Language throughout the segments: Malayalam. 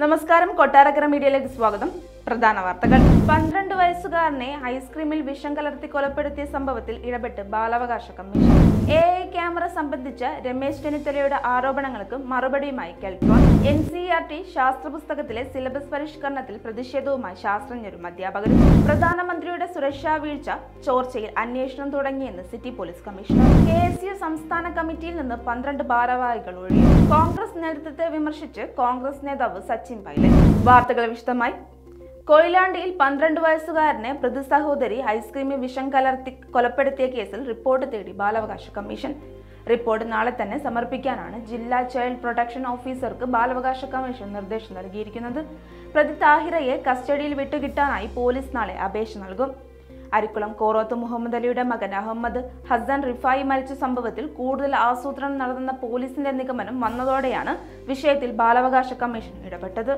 നമസ്കാരം കൊട്ടാരക്കര മീഡിയയിലേക്ക് സ്വാഗതം പ്രധാന വാർത്തകൾ പന്ത്രണ്ട് വയസ്സുകാരനെ ഐസ്ക്രീമിൽ വിഷം കലർത്തി കൊലപ്പെടുത്തിയ സംഭവത്തിൽ ഇടപെട്ട് ബാലാവകാശ കമ്മീഷൻ എ ഐ ക്യാമറ സംബന്ധിച്ച രമേശ് ചെന്നിത്തലയുടെ ആരോപണങ്ങൾക്ക് മറുപടിയുമായി Keltron N C R T ശാസ്ത്രപുസ്തകത്തിലെ സിലബസ് പരിഷ്കരണത്തിൽ പ്രതിഷേധവുമായി ശാസ്ത്രജ്ഞരും അധ്യാപകരും പ്രധാനമന്ത്രിയുടെ സുരക്ഷാ വീഴ്ച ചോർച്ചയിൽ അന്വേഷണം തുടങ്ങിയെന്ന് city police commissioner K S U സംസ്ഥാന കമ്മിറ്റിയിൽ നിന്ന് പന്ത്രണ്ട് ഭാരവാഹികൾ ഒഴിയും കോൺഗ്രസ് നേതൃത്വത്തെ വിമർശിച്ച് കോൺഗ്രസ് നേതാവ് സച്ചിൻ പൈലറ്റ് വാർത്തകൾ വിശദമായി കൊയിലാണ്ടിയിൽ പന്ത്രണ്ട് വയസ്സുകാരനെ പ്രതി സഹോദരി ഐസ്ക്രീമിൽ വിഷം കലർത്തി കൊലപ്പെടുത്തിയ കേസിൽ റിപ്പോർട്ട് തേടി ബാലാവകാശ കമ്മീഷൻ റിപ്പോർട്ട് നാളെ തന്നെ സമർപ്പിക്കാനാണ് ജില്ലാ ചൈൽഡ് പ്രൊട്ടക്ഷൻ ഓഫീസർക്ക് ബാലാവകാശ കമ്മീഷൻ നിർദ്ദേശം നൽകിയിരിക്കുന്നത് പ്രതി താഹിറയെ കസ്റ്റഡിയിൽ വിട്ടുകിട്ടാനായി പോലീസ് നാളെ അപേക്ഷ നൽകും അരിക്കുളം കോറോത്ത് മുഹമ്മദ് അലിയുടെ മകൻ അഹമ്മദ് ഹസൻ റിഫായി മരിച്ച സംഭവത്തിൽ കൂടുതൽ ആസൂത്രണം നടത്തുന്ന പോലീസിന്റെ നിഗമനം വന്നതോടെയാണ് വിഷയത്തിൽ ബാലാവകാശ കമ്മീഷൻ ഇടപെട്ടത്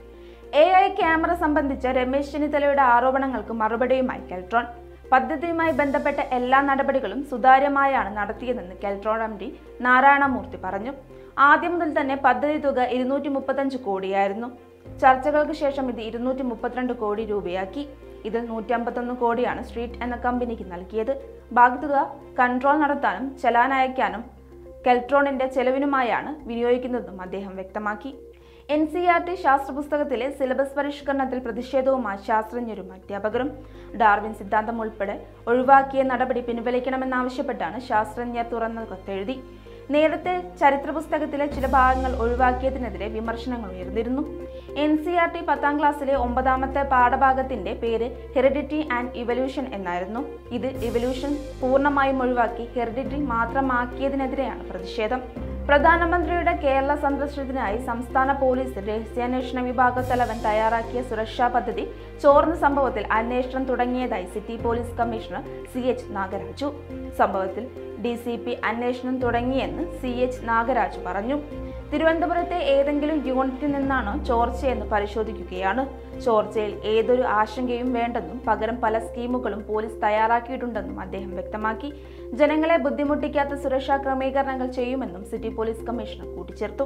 എ ഐ ക്യാമറ സംബന്ധിച്ച രമേശ് ചെന്നിത്തലയുടെ ആരോപണങ്ങൾക്ക് മറുപടിയുമായി കെൽട്രോൺ പദ്ധതിയുമായി ബന്ധപ്പെട്ട എല്ലാ നടപടികളും സുതാര്യമായാണ് നടത്തിയതെന്ന് കെൽട്രോൺ എം ഡി നാരായണമൂർത്തി പറഞ്ഞു ആദ്യം മുതൽ തന്നെ പദ്ധതി തുക ഇരുന്നൂറ്റി മുപ്പത്തഞ്ച് കോടിയായിരുന്നു ചർച്ചകൾക്ക് ശേഷം ഇത് ഇരുന്നൂറ്റി മുപ്പത്തിരണ്ട് കോടി രൂപയാക്കി ഇതിൽ നൂറ്റി അമ്പത്തൊന്ന് കോടിയാണ് സ്ട്രീറ്റ് എന്ന കമ്പനിക്ക് നൽകിയത് ബാക്കി തുക കൺട്രോൾ നടത്താനും ചലാൻ അയക്കാനും കെൽട്രോണിന്റെ ചെലവിനുമായാണ് വിനിയോഗിക്കുന്നതെന്നും അദ്ദേഹം വ്യക്തമാക്കി എൻ സി ആർ ടി ശാസ്ത്രപുസ്തകത്തിലെ സിലബസ് പരിഷ്കരണത്തിൽ പ്രതിഷേധവുമായി ശാസ്ത്രജ്ഞരും അധ്യാപകരും ഡാർവിൻ സിദ്ധാന്തം ഉൾപ്പെടെ ഒഴിവാക്കിയ നടപടി പിൻവലിക്കണമെന്നാവശ്യപ്പെട്ടാണ് ശാസ്ത്രജ്ഞർ തുറന്ന കത്തെഴുതി നേരത്തെ ചരിത്ര പുസ്തകത്തിലെ ചില ഭാഗങ്ങൾ ഒഴിവാക്കിയതിനെതിരെ വിമർശനങ്ങൾ ഉയർന്നിരുന്നു എൻ സി ആർ ടി പത്താം ക്ലാസ്സിലെ ഒമ്പതാമത്തെ പാഠഭാഗത്തിന്റെ പേര് ഹെറിഡിറ്റി ആൻഡ് ഇവല്യൂഷൻ എന്നായിരുന്നു ഇത് ഇവല്യൂഷൻ പൂർണ്ണമായും ഒഴിവാക്കി ഹെറിഡിറ്റി മാത്രമാക്കിയതിനെതിരെയാണ് പ്രതിഷേധം പ്രധാനമന്ത്രിയുടെ കേരള സന്ദർശനത്തിനായി സംസ്ഥാന പോലീസ് രഹസ്യാന്വേഷണ വിഭാഗ തലവൻ തയ്യാറാക്കിയ സുരക്ഷാ പദ്ധതി ചോർന്ന സംഭവത്തിൽ അന്വേഷണം തുടങ്ങിയതായി city police commissioner C H Nagaraju സംഭവത്തിൽ ഡി സി പി അന്വേഷണം തുടങ്ങിയെന്ന് സി എച്ച് നാഗരാജ് പറഞ്ഞു തിരുവനന്തപുരത്തെ ഏതെങ്കിലും യൂണിറ്റിൽ നിന്നാണോ ചോർച്ചയെന്ന് പരിശോധിക്കുകയാണ് ചോർച്ചയിൽ ഏതൊരു ആശങ്കയും വേണ്ടെന്നും പകരം പല സ്കീമുകളും പോലീസ് തയ്യാറാക്കിയിട്ടുണ്ടെന്നും അദ്ദേഹം വ്യക്തമാക്കി ജനങ്ങളെ ബുദ്ധിമുട്ടിക്കാത്ത സുരക്ഷാ ക്രമീകരണങ്ങൾ ചെയ്യുമെന്നും സിറ്റി പോലീസ് കമ്മീഷണർ കൂട്ടിച്ചേർത്തു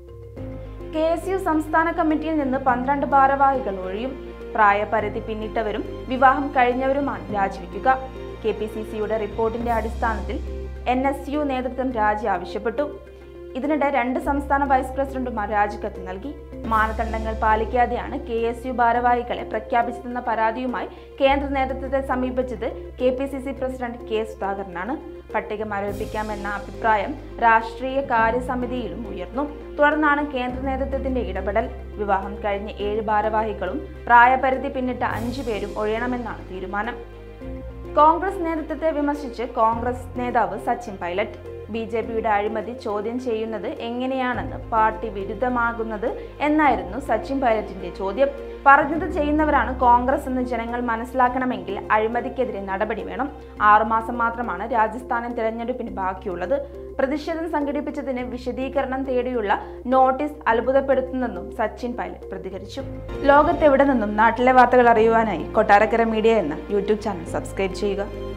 കെ എസ് യു സംസ്ഥാന കമ്മിറ്റിയിൽ നിന്ന് പന്ത്രണ്ട് ഭാരവാഹികൾ ഒഴിയും പ്രായപരിധി പിന്നിട്ടവരും വിവാഹം കഴിഞ്ഞവരുമാണ് രാജിവെക്കുക കെ പി സി സിയുടെ റിപ്പോർട്ടിന്റെ അടിസ്ഥാനത്തിൽ എൻ എസ് യു നേതൃത്വം രാജി ആവശ്യപ്പെട്ടു ഇതിനിടെ രണ്ട് സംസ്ഥാന വൈസ് പ്രസിഡന്റുമാർ രാജിക്കത്ത് നൽകി മാനദണ്ഡങ്ങൾ പാലിക്കാതെയാണ് കെ എസ് യു ഭാരവാഹികളെ പ്രഖ്യാപിച്ചതെന്ന പരാതിയുമായി കേന്ദ്ര നേതൃത്വത്തെ സമീപിച്ചത് K P C C president K സുധാകരനാണ് പട്ടിക മരവിപ്പിക്കാമെന്ന അഭിപ്രായം രാഷ്ട്രീയ കാര്യസമിതിയിലും ഉയർന്നു തുടർന്നാണ് കേന്ദ്ര നേതൃത്വത്തിന്റെ ഇടപെടൽ വിവാഹം കഴിഞ്ഞ ഏഴ് ഭാരവാഹികളും പ്രായപരിധി പിന്നിട്ട അഞ്ചു പേരും ഒഴിയണമെന്നാണ് തീരുമാനം കോൺഗ്രസ് നേതൃത്വത്തെ വിമർശിച്ച് കോൺഗ്രസ് നേതാവ് സച്ചിൻ പൈലറ്റ് ബി ജെ പിയുടെ അഴിമതി ചോദ്യം ചെയ്യുന്നത് എങ്ങനെയാണെന്ന് പാർട്ടി വിരുദ്ധമാകുന്നത് എന്നായിരുന്നു സച്ചിൻ പൈലറ്റിന്റെ ചോദ്യം പറഞ്ഞത് ചെയ്യുന്നവരാണ് കോൺഗ്രസ് എന്ന് ജനങ്ങൾ മനസ്സിലാക്കണമെങ്കിൽ അഴിമതിക്കെതിരെ നടപടി വേണം ആറുമാസം മാത്രമാണ് രാജസ്ഥാനിൽ തിരഞ്ഞെടുപ്പിന് ബാക്കിയുള്ളത് പ്രതിഷേധം സംഘടിപ്പിച്ചതിന് വിശദീകരണം തേടിയുള്ള നോട്ടീസ് അത്ഭുതപ്പെടുത്തുന്നെന്നും സച്ചിൻ പൈലറ്റ് പ്രതികരിച്ചു ലോകത്തെവിടെ നിന്നും നാട്ടിലെ വാർത്തകൾ അറിയുവാനായി കൊട്ടാരക്കര മീഡിയ എന്ന യൂട്യൂബ് ചാനൽ സബ്സ്ക്രൈബ് ചെയ്യുക